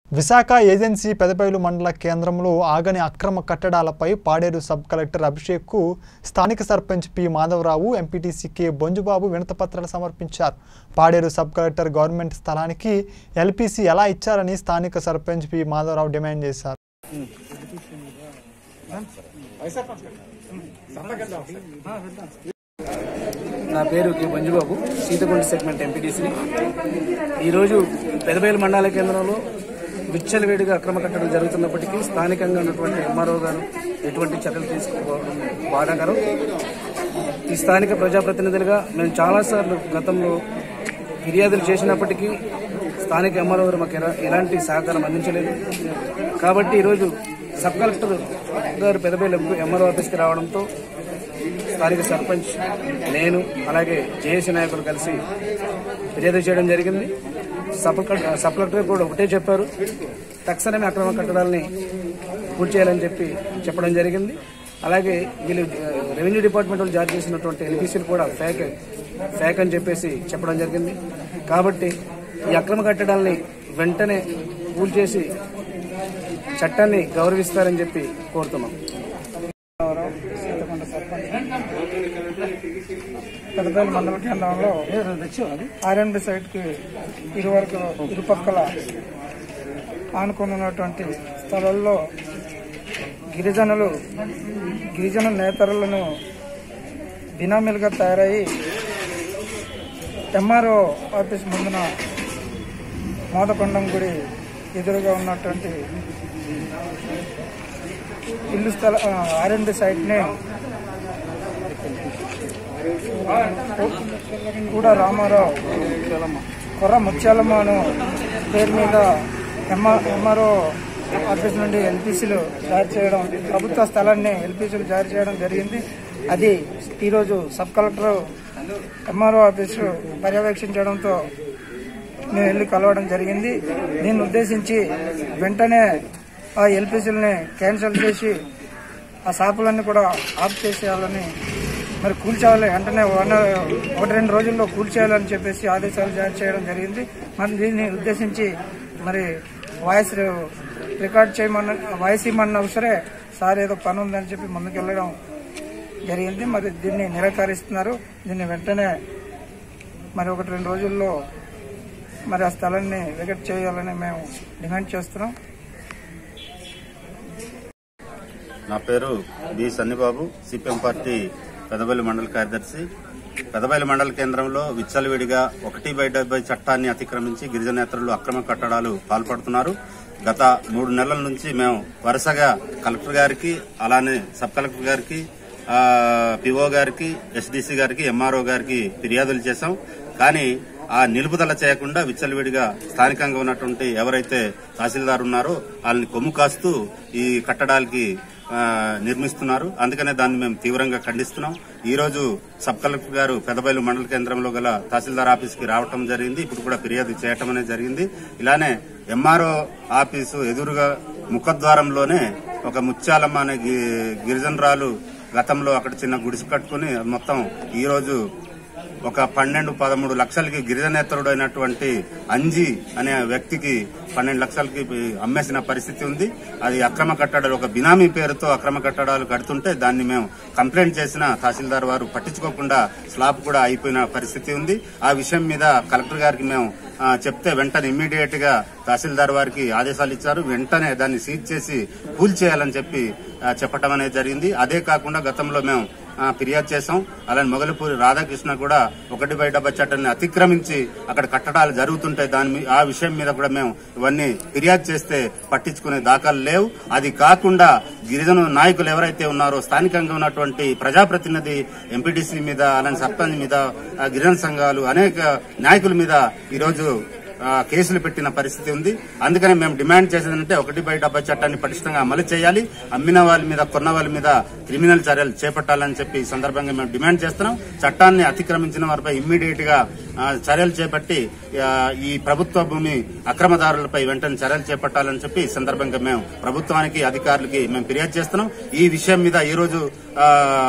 Visakha agency పెదపైలు మండల కేంద్రంలో ఆగని అక్రమ కట్టడాలపై పాడేరు సబ్ కలెక్టర్ అభిషేక్కు స్థానిక sarpanch P Madhavarao MPTC K Bonjubabu వినతపత్రాలు సమర్పించారు పాడేరు సబ్ కలెక్టర్ గవర్నమెంట్ స్థలానికి ఎల్పీసీ ఎలా ఇచ్చారని స్థానిక సర్పంచ్ పి మాధవరావు డిమాండ్ చేశారు నా పేరు కె మంజుబాబు సీతకొండ సెగ్మెంట్ ఎంపీటీసీని ఈరోజు పెదబయలు మండల కేంద్రంలో విచ్చలవేడిగా అక్రమ కట్టడం జరుగుతున్నప్పటికీ స్థానికంగా ఉన్నటువంటి ఎంఆర్ఓ గారు ఎటువంటి చర్యలు తీసుకోవడం బాధాకరం ఈ స్థానిక ప్రజాప్రతినిధులుగా మేము చాలాసార్లు గతంలో ఫిర్యాదులు చేసినప్పటికీ స్థానిక ఎంఆర్ఓ గారు మాకు ఎలా- ఎలాంటి సహకారం అందించలేదు కాబట్టి ఈరోజు సబ్ కలెక్టర్ గారు పెదబయలు ఎంఆర్ఓ ఆఫీస్కి రావడంతో స్థానిక సర్పంచ్ నేను అలాగే జేఏసీ నాయకులు కలిసి ఫిర్యాదు చేయడం జరిగింది సబ్ కలెక్టర్ సబ్ కలెక్టర్ కూడా ఒకటే చెప్పారు తక్షణమే అక్రమ కట్టడాలని పూర్తి చేయాలని చెప్పి చెప్పడం జరిగింది అలాగే వీళ్ళు ఆ, రెవెన్యూ డిపార్ట్మెంట్ వాళ్ళు జారీ చేసినటువంటి ఎల్పీసీలు కూడా ఫేక్ ఫేక్ అని చెప్పేసి చెప్పడం జరిగింది కాబట్టి ఈ అక్రమ కట్టడాలని వెంటనే పూల్ చేసి చట్టాన్ని గౌరవిస్తారని చెప్పి కోరుతున్నాం సీతకొండ సర్పంచ్ పెద్దపల్లి మండల కేంద్రంలో ఆర్ఎండ్ సైట్ కి ఇరువరకు ఇరుపక్కల ఆనుకొని ఉన్నటువంటి స్థలాల్లో గిరిజనులు గిరిజన నేతరులను బినామీలుగా తయారయ్యి ఎంఆర్ఓ ఆఫీస్ ముందున మోదకొండం గుడి ఎదురుగా ఉన్నటువంటి ఇల్లు స్థల ఆర్ఎండ్ సైట్ ని కూడా రామారావు కొర్ర ముత్యాలమ్మను పేరు మీద ఎంఆర్ఓ ఆఫీస్ నుండి ఎల్పీసీలు జారీ చేయడం ప్రభుత్వ స్థలాన్ని ఎల్పీసీలు జారీ చేయడం జరిగింది అది ఈరోజు సబ్ కలెక్టర్ ఎంఆర్ఓ ఆఫీసు పర్యవేక్షించడంతో మేము వెళ్ళి కలవడం జరిగింది దీన్ని ఉద్దేశించి వెంటనే ఆ ఎల్పీసీలని క్యాన్సిల్ చేసి ఆ షాపులన్నీ కూడా ఆఫ్ చేసేయాలని మరి కూల్చేయాలి వెంటనే వన్ ఒకటి రెండు రోజుల్లో కూల్చేయాలని చెప్పేసి ఆదేశాలు జారీ చేయడం జరిగింది మరి దీన్ని ఉద్దేశించి మరి వాయిస్ రికార్డ్ చేయమన్న వాయిస్ ఇమ్మన్నా సరే సార్ ఏదో పని ఉందని చెప్పి ముందుకెళ్ళడం జరిగింది మరి దీన్ని నిరాకరిస్తున్నారు దీన్ని వెంటనే మరి ఒకటి రెండు రోజుల్లో మరి ఆ స్థలాన్ని వికెట్ చేయాలని మేము డిమాండ్ చేస్తున్నాం నా పేరు B Sannibabu CPM party Pedaballi మండల కార్యదర్శి పెదబల్లి మండల కేంద్రంలో విచ్చలవిడిగా ఒకటి బై డెబ్బై చట్టాన్ని అతిక్రమించి గిరిజనేతరులు అక్రమ కట్టడాలు పాల్పడుతున్నారు గత మూడు నెలల నుంచి మేము వరుసగా కలెక్టర్ గారికి అలానే సబ్ కలెక్టర్ గారికి ఆ, పిఓ గారికి ఎస్డీసీ గారికి ఎంఆర్ఓ గారికి ఫిర్యాదులు చేశాం కానీ ఆ నిలుపుదల చేయకుండా విచ్చలవిడిగా స్థానికంగా ఉన్నటువంటి ఎవరైతే తహసీల్దార్ ఉన్నారో వాళ్ళని కొమ్ము కాస్తూ ఈ కట్టడాలకి ఆ, నిర్మిస్తున్నారు అందుకనే దాన్ని మేము తీవ్రంగా ఖండిస్తున్నాం ఈ రోజు సబ్ కలెక్టర్ గారు పెదబైలు మండల కేంద్రంలో గల తహసీల్దార్ ఆఫీస్ కి రావటం జరిగింది ఇప్పుడు కూడా ఫిర్యాదు చేయటం అనేది జరిగింది ఇలానే ఎంఆర్ఓ ఆఫీసు ఎదురుగా ముఖద్వారంలోనే ఒక ముత్యాలమ్మ అనే గి- గిరిజనరాలు గతంలో అక్కడ చిన్న గుడిసె కట్టుకుని మొత్తం ఈ రోజు ఒక పన్నెండు పదమూడు లక్షలకి గిరిజనేతరుడు అయినటువంటి అంజి అనే వ్యక్తికి పన్నెండు లక్షలకి అమ్మేసిన పరిస్థితి ఉంది అది అక్రమ కట్టడాలు ఒక బినామీ పేరుతో అక్రమ కట్టడాలు కడుతుంటే దాన్ని మేము కంప్లైంట్ చేసిన తహసీల్దార్ వారు పట్టించుకోకుండా స్లాబ్ కూడా అయిపోయిన పరిస్థితి ఉంది ఆ విషయం మీద కలెక్టర్ గారికి మేము ఆ, చెప్తే వెంటనే ఇమ్మీడియట్ గా తహసీల్దార్ వారికి ఆదేశాలు ఇచ్చారు వెంటనే దాన్ని సీజ్ చేసి కూల్ చేయాలని చెప్పి ఆ, చెప్పటం అనేది జరిగింది అదే కాకుండా గతంలో మేము ఆ, ఫిర్యాదు చేశాం అలానే మొగలిపూరి రాధాకృష్ణ కూడా ఒకటి బై డబ్బా చట్టాన్ని అతిక్రమించి అక్కడ కట్టడాలు జరుగుతుంటాయి దాని మీ- ఆ విషయం మీద కూడా మేము ఇవన్నీ ఫిర్యాదు చేస్తే పట్టించుకునే దాఖలు లేవు అది కాకుండా గిరిజన నాయకులు ఎవరైతే ఉన్నారో స్థానికంగా ఉన్నటువంటి ప్రజాప్రతినిధి ఎంపీటీసీ మీద అలానే సర్పంచ్ మీద ఆ, గిరిజన సంఘాలు అనేక నాయకుల మీద ఈరోజు ఆ, కేసులు పెట్టిన పరిస్థితి ఉంది అందుకని మేము డిమాండ్ చేసేదంటే ఒకటి బై డబ్బా చట్టాన్ని పటిష్టంగా అమలు చేయాలి అమ్మిన వాళ్ళ మీద కొన్న వాళ్ళ మీద క్రిమినల్ చర్యలు చేపట్టాలని చెప్పి ఈ సందర్భంగా మేము డిమాండ్ చేస్తున్నాం చట్టాన్ని అతిక్రమించిన వారిపై ఇమ్మీడియట్ గా ఆ, చర్యలు చేపట్టి ఆ, ఈ ప్రభుత్వ భూమి అక్రమదారులపై వెంటనే చర్యలు చేపట్టాలని చెప్పి ఈ సందర్భంగా మేము ప్రభుత్వానికి అధికారులకి మేము ఫిర్యాదు చేస్తున్నాం ఈ విషయం మీద ఈ రోజు ఆ,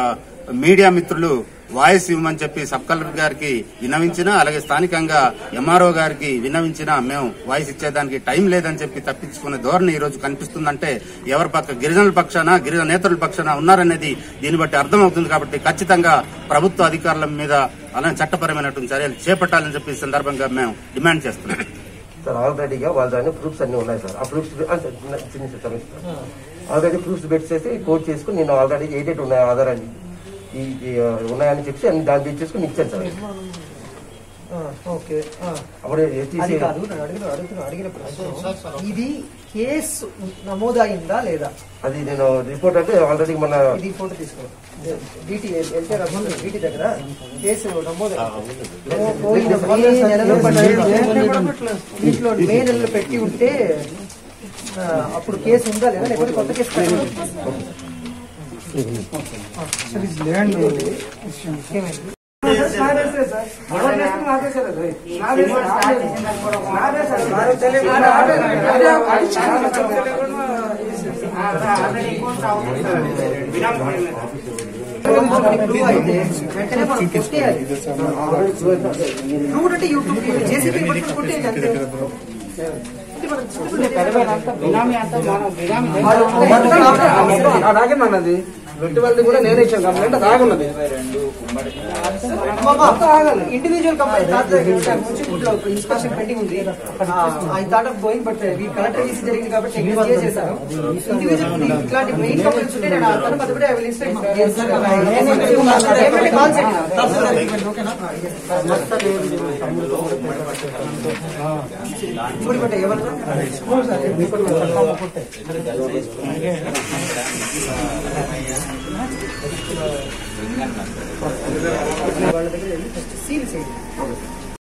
మీడియా మిత్రులు వాయిస్ ఇవ్వమని చెప్పి సబ్ కలెక్టర్ గారికి విన్నవించినా అలాగే స్థానికంగా ఎంఆర్ఓ గారికి విన్నవించినా మేము వాయిస్ ఇచ్చేదానికి టైం లేదని చెప్పి తప్పించుకునే ధోరణి ఈ రోజు కనిపిస్తుందంటే ఎవరి పక్క గిరిజనుల పక్షాన గిరిజన నేతల పక్షాన ఉన్నారనేది దీన్ని బట్టి అర్థమవుతుంది కాబట్టి ఖచ్చితంగా ప్రభుత్వ అధికారుల మీద అలానే చట్టపరమైనటువంటి చర్యలు చేపట్టాలని చెప్పి ఈ సందర్భంగా మేము డిమాండ్ చేస్తున్నాం సార్ ఆల్రెడీగా వాళ్ళ దాని ప్రూఫ్స్ అన్ని ఉన్నాయి సార్ ఆ ప్రూఫ్స్ చిన్న చిన్న ఆల్రెడీ ప్రూఫ్స్ పెట్టేసి కోడ్ చేసుకుని నేను ఆల్రెడీ ఎయిడెడ్ ఉన్నాయి ఆధార్ అని ఈ ఈ, ఆ, ఉన్నాయని చెప్పి అన్ని దాన్ని తెచ్చేసుకుని ఇచ్చాను సార్ ఓకే ఆ. అప్పుడు అది ఎస్టీసీ కాదు నేను అడిగిన అడుగుతున్న అడిగిన ప్రశ్న ఇది కేసు నమోదైందా లేదా అది నేను రిపోర్ట్ అంటే ఆల్రెడీ మన ఇది ఫోటో తీసుకో డిటి ఎన్టీఆర్ అభివృద్ధి డిటి దగ్గర కేసు నమోదు ఓ- పోయిన మే నెలలో పట్టి- దీంట్లో మే నెలలో పెట్టి ఉంటే ఆ, అప్పుడు కేసు ఉందా లేదా లేకపోతే కొత్త కేసు కట్టాలా? ఏమైంది? ప్రూవ్ అయితే వెంటనే మనం కొట్టేయాలి ప్రూవ్ అంటే యూట్యూబ్ జేసీబీ పట్టుకుని కొట్టేయాలి అంతే. నాగేనన్నది వెట్టి వాళ్ళది కూడా నేనే ఇచ్చాను కంప్లైంట్ అది ఆగున్నది ఇండివిజువల్ కంప్లైంట్ ఇన్స్పెక్షన్ పెండింగ్ ఉంది I thought of going but we collector EC జరిగింది కాబట్టి నెగ్లెక్ట్ చేశారు ఇండివిజువల్ ఇట్లాంటి మెయిన్ కంప్లైంట్స్ ఉంటే నేను ఆ తర్వాత మొదటి ఐ విల్ ఇప్పుడు బట్ట ఎవరు వాళ్ళ దగ్గర వెళ్ళి ఫస్ట్ సీల్ చేయండి